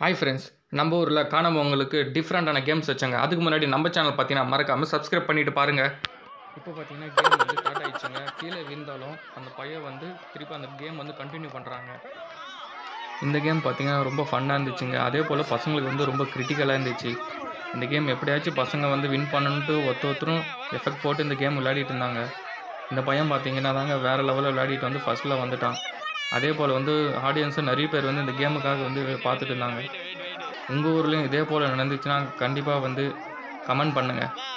hi friends நம்ம ஊரில் காணவங்களுக்கு டிஃப்ரெண்ட்டான கேம்ஸ் வச்சாங்க அதுக்கு முன்னாடி நம்ம சேனல் பார்த்தீங்கன்னா மறக்காமல் சப்ஸ்கிரைப் பண்ணிட்டு பாருங்கள் இப்போ பார்த்தீங்கன்னா கேம் வந்து ஸ்டார்ட் ஆயிடுச்சுங்க கீழே விழுந்தாலும் அந்த பையன் வந்து திருப்பி அந்த கேம் வந்து கண்டினியூ பண்ணுறாங்க இந்த கேம் பார்த்தீங்கன்னா ரொம்ப ஃபன்னாக இருந்துச்சுங்க அதே போல் பசங்களுக்கு வந்து ரொம்ப கிரிட்டிக்கலாக இருந்துச்சு இந்த கேம் எப்படியாச்சும் பசங்க வந்து வின் பண்ணணுன்ட்டு ஒருத்த ஒருத்தரும் எஃபெக்ட் போட்டு இந்த கேம் விளையாடிட்டு இருந்தாங்க இந்த பையன் பார்த்தீங்கன்னா தாங்க வேறு லெவலில் விளையாடிட்டு வந்து ஃபஸ்ட்டில் வந்துட்டான் அதே போல் வந்து ஆடியன்ஸும் நிறைய பேர் வந்து இந்த கேமுக்காக வந்து பார்த்துட்டு இருந்தாங்க உங்கள் ஊர்லேயும் இதே போல் நடந்துச்சுன்னா கண்டிப்பாக வந்து கமெண்ட் பண்ணுங்கள்